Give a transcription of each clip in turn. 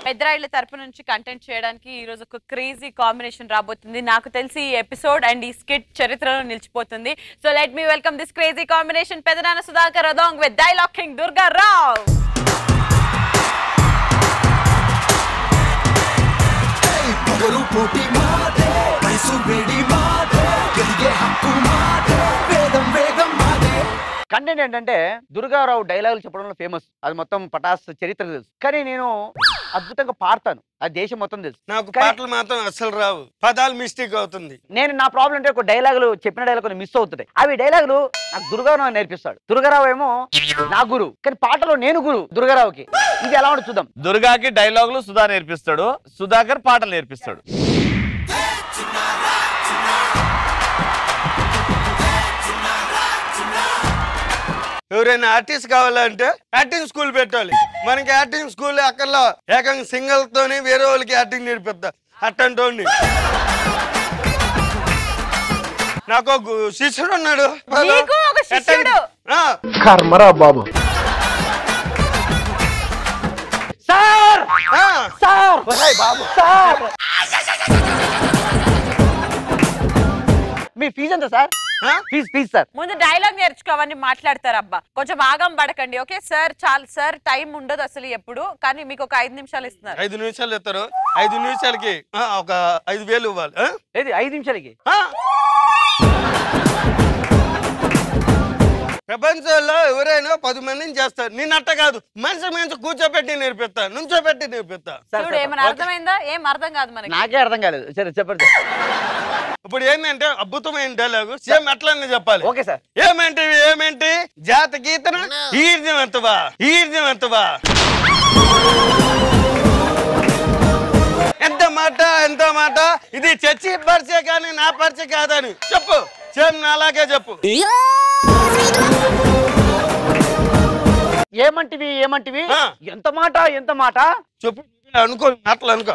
పెద్దరాయిల తరపు నుంచి కంటెంట్ చేయడానికి ఈ రోజు ఒక క్రేజీ కాంబినేషన్ రాబోతుంది నాకు తెలిసి ఈ ఎపిసోడ్ అండ్ ఈ స్కిట్ చరిత్రలో నిలిచిపోతుంది so let me welcome this crazy combination పెదనాన్న సుధాకర్ అదాంగ్ with dialogue king Durga Rao పొగరు పోటీ మాదే వయసు వేడి మాదే గెలిగే హక్కు మాదే వేగం వేగం మాదే కంటెంట్ ఏంటంటే దుర్గారావు డైలాగులు చెప్పడంలో ఫేమస్ అది మొత్తం పటాస్ చరిత్ర తెలుసు కానీ నేను అద్భుతంగా పాడతాను అది దేశం మొత్తం తెలుసు నాకు కానీ- పాటలు మాత్రం అస్సలు రావు పదాలు మిస్టేక్ అవుతుంది నేను నా ప్రాబ్లం అంటే ఒక డైలాగులు చెప్పిన డైలాగ్ కొన్ని మిస్ అవుతున్నాయి అవి డైలాగులు నాకు దుర్గారావు నేర్పిస్తాడు దుర్గారావు ఏమో నా గురు కానీ పాటలో నేను గురు దుర్గారావుకి ఇది ఎలా ఉంటుంది చూద్దాం దుర్గాకి డైలాగులు సుధా నేర్పిస్తాడు సుధాకర్ పాటలు నేర్పిస్తాడు ఎవరైనా ఆర్టిస్ట్ కావాలంటే యాక్టింగ్ స్కూల్ పెట్టాలి మనకి యాక్టింగ్ స్కూల్ అక్కర్లో ఏకంగా సింగల్ తోని వేరే వాళ్ళకి యాక్టింగ్ నేర్పిస్తా అట్టంటోండి నాకు ఒక శిష్యుడు ఉన్నాడు నీకు ఒక శిష్యుడు? ఆ, కర్మరా బాబు సార్ ఆ, సార్ సార్ మీ ఫీజు ఎంత సార్ ఆ? ఫీజు ఫీజు సార్ ముందు డైలాగ్ నేర్చుకో అవన్నీ మాట్లాడతారు అబ్బా కొంచెం ఆగం పడకండి ఓకే సార్ చాలు సార్ టైం ఉండదు అసలు ఎప్పుడు కానీ మీకు ఒక ఐదు నిమిషాలు ఇస్తున్నారు ఐదు నిమిషాలు ఇస్తారు ఐదు నిమిషాలకి ఆ, ఒక ఐదు వేలు ఇవ్వాలి ఆ? ఏది ఐదు నిమిషాలకి ఆ? ప్రపంచంలో ఎవరైనా పది మందిని చేస్తారు నేను అట్ట కాదు మనిషి మనిషి కూర్చోబెట్టి నేర్పిస్తా నుంచోబెట్టి నేర్పిస్తా సార్, చూడు సార్, ఏమైనా అర్థమైందా ఏం అర్థం కాదు మనకి నాకే అర్థం కాలేదు సరే చెప్పండి సార్ ఇప్పుడు ఏంటంటే అద్భుతమైన డైలాగు సేమ్ అట్లానే చెప్పాలి ఓకే సార్ ఏమేంటి ఏమేంటి జాత గీతన ఈర్జ్యం ఎంతవా ఈర్జ్యం ఎంతవా ఎంత మాట ఎంత మాట ఇది చర్చి పరిచయ కానీ నా పరిచయ కాదని చెప్పు సేమ్ నాలాగే చెప్పు ఏమంటివి ఏమంటివి ఆ. ఎంత మాట ఎంత మాట చెప్పు అనుకో మాటలు అనుకో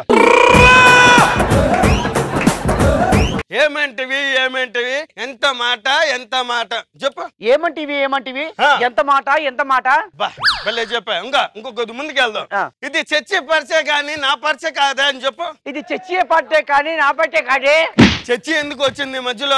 ఏమేంటివి ఏమేంటివి ఎంత మాట ఎంత మాట చెప్పు ఏమంటివి ఏమంటివి ఆ. ఎంత మాట ఎంత మాట బా భలే చెప్పా ఇంకా ఇంకొక ముందుకు వెళ్దాం ఆ. ఇది చర్చి పరిచయ కానీ నా పరిచయ కాదా అని చెప్పు ఇది చచ్చియే పట్టే కానీ నా పట్టే కాదే చర్చి ఎందుకు వచ్చింది మధ్యలో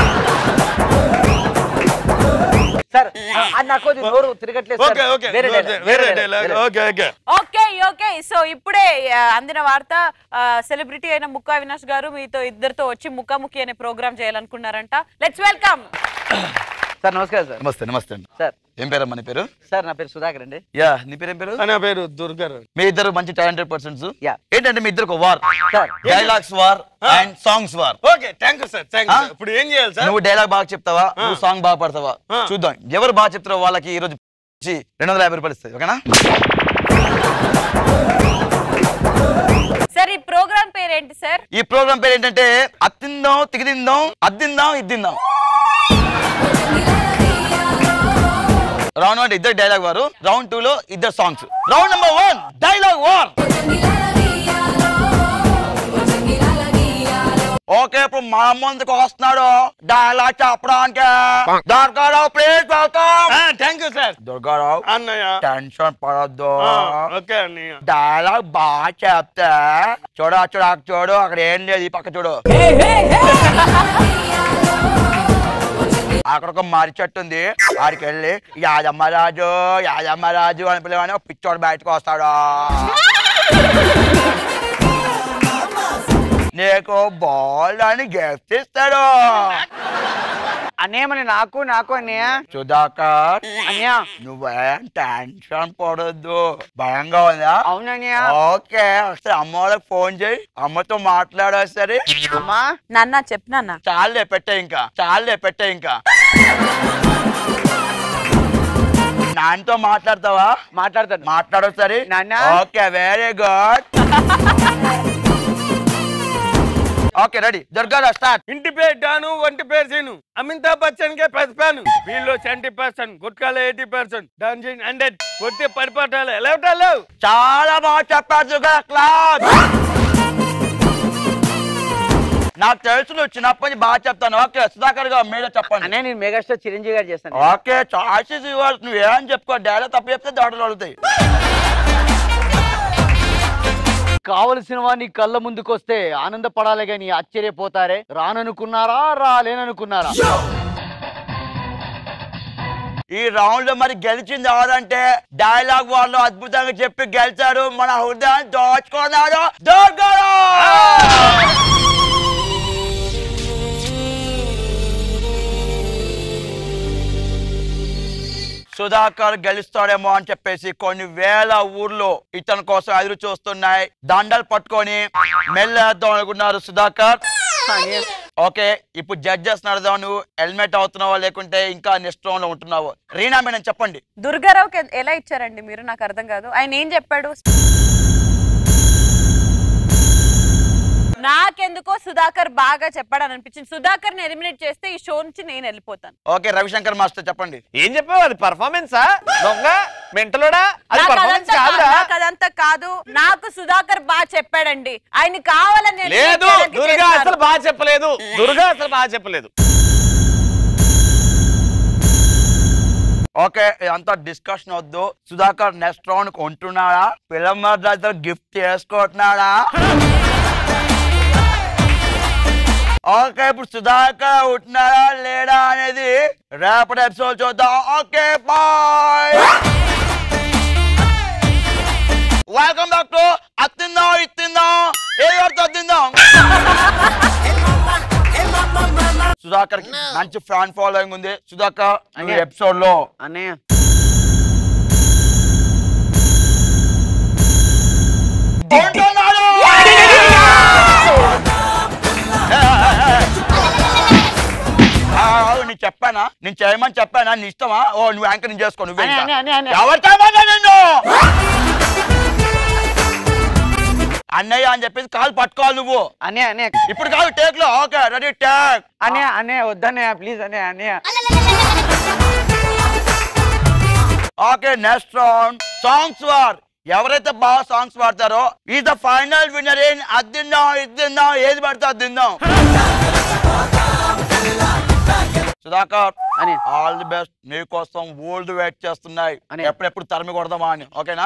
సార్ అది నాకు అది నోరు తిరగట్లేదు సార్. ఓకే ఓకే వేరే ఓకే, dialogue, వేరే dialogue, డైలాగ్ వేరే. Okay okay okay okay so ఇప్పుడే ఆ, అందిన వార్త సెలబ్రిటీ అయిన ముక్కా అవినాష్ గారు మీతో ఇద్దరితో వచ్చి ముఖాముఖి అనే ప్రోగ్రామ్ చేయాలనుకున్నారంట లెట్స్ వెల్కమ్ సార్ నమస్కారం సార్ నమస్తే నమస్తే అండి సార్ ఏం పేరమ్మా నీ పేరు సార్ నా పేరు సుధాకర్ అండి యా నీ పేరు ఏం పేరు నా పేరు దుర్గారు మీ ఇద్దరు మంచి టాలెంటెడ్ పర్సన్స్ Yeah. ఏంటంటే మీ ఇద్దరు war sir dialogues war Ah. And songs war okay thank you sir thank you ఆ? ఇప్పుడు ఏం చేయాలి సార్ నువ్వు డైలాగ్ బాగా చెప్తావా నువ్వు సాంగ్ బాగా పడతావా ఆ. చూద్దాం ఎవరు బాగా చెప్తారో వాళ్ళకి ఈ రోజు రెండు వందల యాభై రూపాయలు ఇస్తాయి ఓకేనా సార్ ఈ ప్రోగ్రామ్ పేరు ఏంటి సార్ ఈ ప్రోగ్రామ్ పేరు ఏంటంటే అత్తిందాం తిగిదిందాం అద్దిందాం ఇద్దిందాం రౌండ్ వన్ ఇద్దరు డైలాగ్ వారు రౌండ్ టూ లో ఇద్దరు songs round number one dialogue war okay ఇప్పుడు మా ముందుకు వస్తున్నాడు డైలాగ్ చెప్పడానికి Durgarao please welcome thank you sir Durgarao అన్నయ్య టెన్షన్ పడద్దు ఆ, ఓకే అన్నయ్య డైలాగ్ బాగా చెప్తే చూడు చూడు అక్కడ చూడు అక్కడ ఏం లేదు ఈ పక్క చూడు అక్కడ ఒక మర్రి చెట్టు ఉంది ఆడికి వెళ్ళి యాదమ్మరాజు యాదమ్మరాజు అని పిలవని ఒక పిచ్చోడు బయటకు వస్తాడు నీకు బాల్ అని గిఫ్ట్ ఇస్తాడు అన్నయ్యమని నాకు నాకు అన్నయ్య సుధాకర్ అన్నయ్య నువ్వేం టెన్షన్ పడొద్దు భయంగా ఉందా అవునన్నయ్య ఓకే ఒకసారి అమ్మ వాళ్ళకి ఫోన్ చేయి అమ్మతో మాట్లాడు సరే అమ్మా నాన్న చెప్పు నాన్న చాలే పెట్టే ఇంకా చాలే పెట్టే ఇంకా నాన్నతో మాట్లాడతావా మాట్లాడతాను మాట్లాడు సరే నాన్న. Okay very good okay ready Durga start ఇంటి పేరు డాను వంటి పేరు సీను అమితాబ్ బచ్చన్ కే పెద్ద ఫ్యాన్ వీళ్ళు సెవెంటీ పర్సెంట్ గుట్కాల ఎయిటీ పర్సెంట్ దాని హండ్రెడ్ కొట్టి పడిపోతాలు ఎలా ఉంటావు చాలా బాగా చెప్పారు దుర్గా క్లాస్ నాకు తెలుసు నువ్వు చిన్నప్పటి నుంచి బాగా చెప్తాను ఓకే సుధాకర్ గారు మీరే చెప్పండి అన్నయ్య నేను మెగాస్టార్ చిరంజీవి గారు చేస్తాను ఓకే చాయిసెస్ ఇవ్వాలి నువ్వేం చెప్పుకో డైలాగ్ తప్పు చెప్తే దాడులు అడుగుతాయి కావలసిన వాడిని కళ్ళ ముందుకొస్తే ఆనందపడాలి గాని ఆశ్చర్యపోతారే రాననుకున్నారా రాలేననుకున్నారా ఈ రౌండ్ లో మరి గెలిచింది ఎవరంటే డైలాగ్ వాళ్ళు అద్భుతంగా చెప్పి గెలిచారు మన హృదయాన్ని దోచుకున్నారు దొరకరు సుధాకర్ గెలుస్తాడేమో అని చెప్పేసి కొన్ని వేల ఊర్లు ఇతని కోసం ఎదురు చూస్తున్నాయి దండలు పట్టుకొని మెల్లేద్దాం అనుకున్నారు సుధాకర్ ఓకే ఇప్పుడు జడ్జెస్ నడదాం నువ్వు హెల్మెట్ అవుతున్నావా లేకుంటే ఇంకా నెక్స్ట్ రౌండ్ లో ఉంటున్నావు రీనా మేడం చెప్పండి దుర్గారావుకి ఎ- ఎలా ఇచ్చారండి మీరు నాకు అర్థం కాదు ఆయన ఏం చెప్పాడు నాకెందుకో సుధాకర్ బాగా చెప్పాడని అనిపించింది సుధాకర్ ని ఎలిమినేట్ చేస్తే ఈ షో నుంచి నేను వెళ్ళిపోతాను ఓకే రవిశంకర్ మాస్టర్ చెప్పండి ఏం చెప్పావు అది పర్ఫార్మెన్సా దొంగ మెంటలోడా అది నాకు పర్ఫార్మెన్స్ అదంతా కాదురా కా- నాకు అదంతా కాదు నాకు సుధాకర్ బాగా చెప్పాడండి ఆయన కావాలని eliminate లేదు చేయడానికి దుర్గా చేస్తున్నారు. అసలు బాగా చెప్పలేదు దుర్గా అసలు బాగా చెప్పలేదు ఓకే ఇదంతా డిస్కషన్ వద్దు సుధాకర్ నెక్స్ట్ రౌండ్ కొంటున్నాడా పిల్లమ్మ దగ్గర గిఫ్ట్ చేసుకుంటున్నాడా ఓకే ఇప్పుడు సుధాకర్ ఉంటున్నాడా లేడా అనేది రేపటి ఎపిసోడ్ చూద్దాం okay bye welcome back to అత్తిందాం ఇత్తిందాం ఏ అత్తిందాం సుధాకర్ మంచి ఫ్యాన్ ఫాలోయింగ్ ఉంది సుధాకర్ అనే. ఎపిసోడ్ లో అన్నయ్య కొంటున్నాడు! ఆ, అవును, నీకు చెప్పానా నేను చేయమని చెప్పానా నీ ఇష్టమా ఓ నువ్వు యాంకర్ నేను చేసుకో నువ్వు అనే, అనే, అనే, అనే. ఎవరు చేయమన్నా నిన్ను అన్నయ్య అని చెప్పేసి కాలు పట్టుకోవాలి నువ్వు అన్నయ్య అన్నయ్య ఇప్పుడు కాదు టేక్ లో ఓకే రెడీ టేక్ అన్నయ్య అన్నయ్య వద్దన్నయ్య ప్లీజ్ అన్నయ్య అన్నయ్య okay next round songs war ఎవరైతే బాగా సాంగ్స్ పాడతారో ఈ ద ఫైనల్ విన్నర్ ఏం అద్దిందాం ఇద్దిందాం ఏది పడితే అది తిందాం సుధాకర్ అని ఆల్ ది బెస్ట్ నీకోసం ఓల్డ్ వెయిట్ చేస్తున్నాయి అని. ఎప్పుడెప్పుడు తరిమి కొడదామా అని ఓకేనా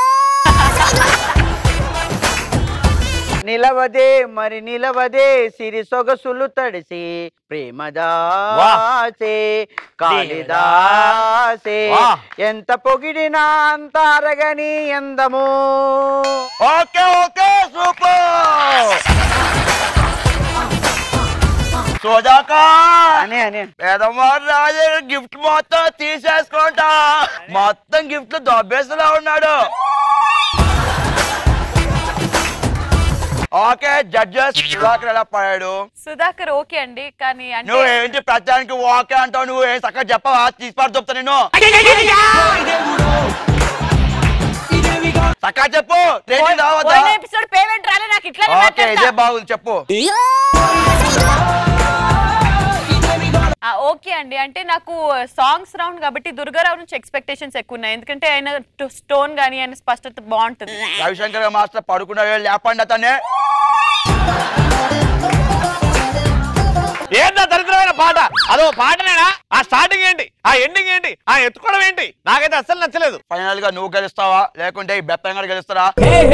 నిలవదే మరి నిలవదే సిరి సొగసులు తడిసి ప్రేమదాసే కాళిదాసే వా. ఎంత పొగిడినా అంత అరగని ఎందము ఓకే ఓకే సూపర్ సుధాకర్ అనే అనే పేదవాడు రాజు గిఫ్ట్ మొత్తం తీసేసుకుంటా మొత్తం గిఫ్ట్ దొబ్బేస్తూనే ఉన్నాడు ఓకే జడ్జెస్ సుధాకర్ ఎలా పడాడు సుధాకర్ ఓకే అండి కానీ అంటే నువ్వు ఏంటి ప్రచారానికి ఓకే అంటావు నువ్వు ఏం చక్కగా చెప్పవా తీసిపాడు చెప్తా నేను చక్కగా చెప్పు రేటింగ్ రావద్దా పోయిన ఎపిసోడ్ పేమెంట్ రాలే నాకు ఇట్లానే ఓకే ఇదే మాట్లాడతా. బాగుంది చెప్పు ఆ, ఓకే అండి అంటే నాకు సాంగ్స్ రౌండ్ కాబట్టి దుర్గారావు నుంచి ఎక్స్పెక్టేషన్స్ ఎక్కువ ఉన్నాయి ఎందుకంటే ఆయన స్టోన్ గానీ ఆయన స్పష్టత బాగుంటుంది రవిశంకర్ మాస్టర్ పడుకున్నాడు లేపండి అతనే ఏంటో దరిద్రమైన పాట అదో పాటనేనా ఆ స్టార్టింగ్ ఏంటి ఆ ఎండింగ్ ఏంటి ఆ ఎత్తుకోవడం ఏంటి నాకైతే అస్సలు నచ్చలేదు ఫైనల్ గా నువ్వు గెలుస్తావా లేకుంటే ఈ బెత్తంగా గెలుస్తారా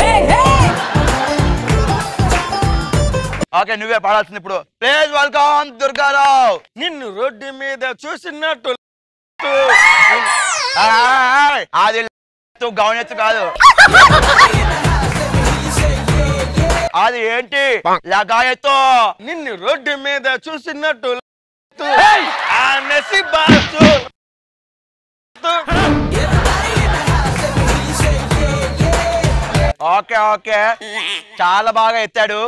ఓకే నువ్వే పాడాల్సింది ఇప్పుడు ప్లీజ్ వెల్కమ్ దుర్గారావు నిన్ను రోడ్డు మీద చూసినట్టు ఆయ్, అది ఎత్తు, గౌన్ ఎత్తు కాదు అది ఏంటి లగాయతో నిన్ను రోడ్డు మీద చూసినట్టు ఆ నసిబాసు ఓకే ఓకే చాలా బాగా ఎత్తాడు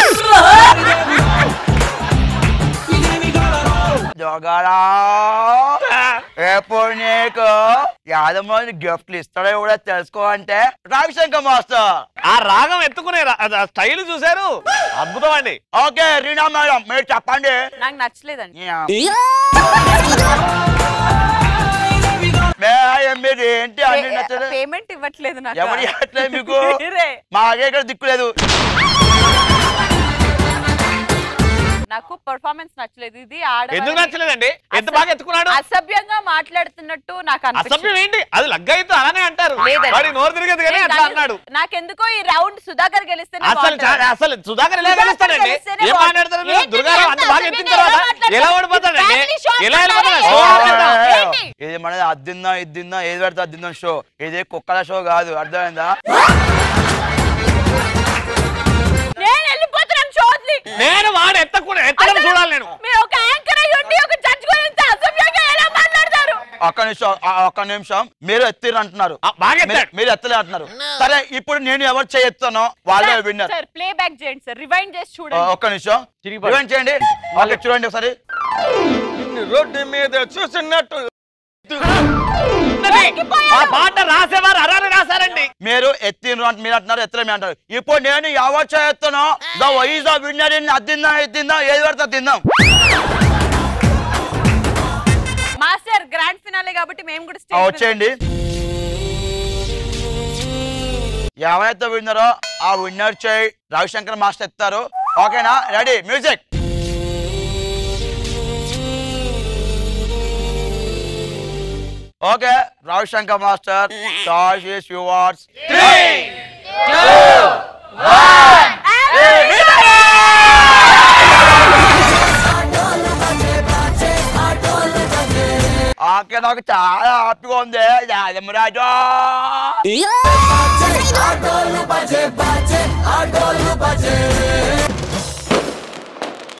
జోగారావు ఎప్పుడు నీకు యాదవ మంది గిఫ్ట్లు ఇస్తాడో కూడా తెలుసుకో అంటే రవిశంకర్ మాస్టర్ ఆ రాగం ఎత్తుకునే రా- అది ఆ స్టైల్ చూశారు అద్భుతం అండి ఓకే రీనా మేడం మీరు చెప్పండి నాకు నచ్చలేదండి మే, ఏం మీరు ఏంటి అన్ని నచ్చలేదు పేమెంట్ ఇవ్వట్లేదు నాకు ఎవరు ఇవ్వట్లేదు మీకు మీరే. మాకే ఇక్కడ దిక్కులేదు నాకు పర్ఫార్మెన్స్ నచ్చలేదు ఇది ఆడవాళ్ళని ఎందుకు నచ్చలేదండి ఎంత బాగా ఎత్తుకున్నాడు అసభ్యంగా మాట్లాడుతున్నట్టు నాకు అసభ్యం అనిపించింది ఏంటి అది లగ్గ అయితే అలానే అంటారు లేదండి. వాడి నోరు తిరిగేది కానీ లేదు, అట్లా నాకు- అన్నాడు నాకెందుకో ఈ రౌండ్ సుధాకర్ గెలిస్తేనే అసలు బాగుంటుంది. చా- అసలు సుధాకర్ ఎలా సుధాకర్ గెలుస్తాడండి గెలిస్తేనే ఏం బాగుంటుంది. మాట్లాడతారు మీరు ఏంటి దుర్గారావు అంత మీరు బాగా ఎంత ఎత్తిన అసలు తర్వాత ఎలా మాట్లాడతారు? ఎలా ఓడిపోతాడండి ఫ్యామిలీ షో ఎలా వెళ్ళిపోతాడు అంటారే? షో ఏంటి? ఆపేద్దాం. ఏంటి? ఇది మనది అద్దిందాం ఇద్దిందాం ఏది పెడితే అద్దిందాం షో ఇది కుక్కల షో కాదు అర్థమైందా నేను వెళ్ళిపోతున్నాను షో వదిలి. నేను వాడు ఎత్తకుండా ఎత్తడం అసలు చూడాలి నేను మీరు ఒక యాంకర్ అయ్యి ఉండి ఒక జడ్జ్ గురించి అసభ్యంగా ఎలా మాట్లాడతారు ఒక్క నిమిషం ఆ, ఒక్క నిమిషం మీరు ఎత్తిరు అంటున్నారు ఆ, బాగా మీరు- ఎత్తాడు. మీరు ఎత్తలే అంటున్నారు సరే ఇప్పుడు నేను ఎవరు చేయెత్తానో వాళ్ళే విన్నర్ సార్ ప్లే బ్యాక్ చేయండి సార్ రివైండ్ చేసి చూడండి ఒక్క నిమిషం తిరిగి పడు. రివైండ్ చేయండి ఓకే చూడండి ఒకసారి రోడ్డు మీద చూసినట్టు ఆ పాట రాసేవారు అరాలు రాశారండి మీరు ఎత్తిండ్రు అంటే మీరు అంటున్నారు ఎత్తలే మీరు అంటారు ఇప్పుడు నేను ఎవరు చేయెత్తానో the wise the winner in అద్దిందాం ఎత్తిందాం ఏది పడితే తిందాం మాస్టర్ గ్రాండ్ ఫినాలే కాబట్టి మేము కూడా ఆ, స్టేజ్ మీద- వచ్చేయండి ఎవరైతే విన్నారో ఆ విన్నర్ చేయి రవిశంకర్ మాస్టర్ ఎత్తారు ఓకేనా ready music okay Ravishankar master choice is yours okay నాకు చాలా హ్యాపీగా ఉంది రాజా ఆటోలు బజే బజే ఆటోలు బజే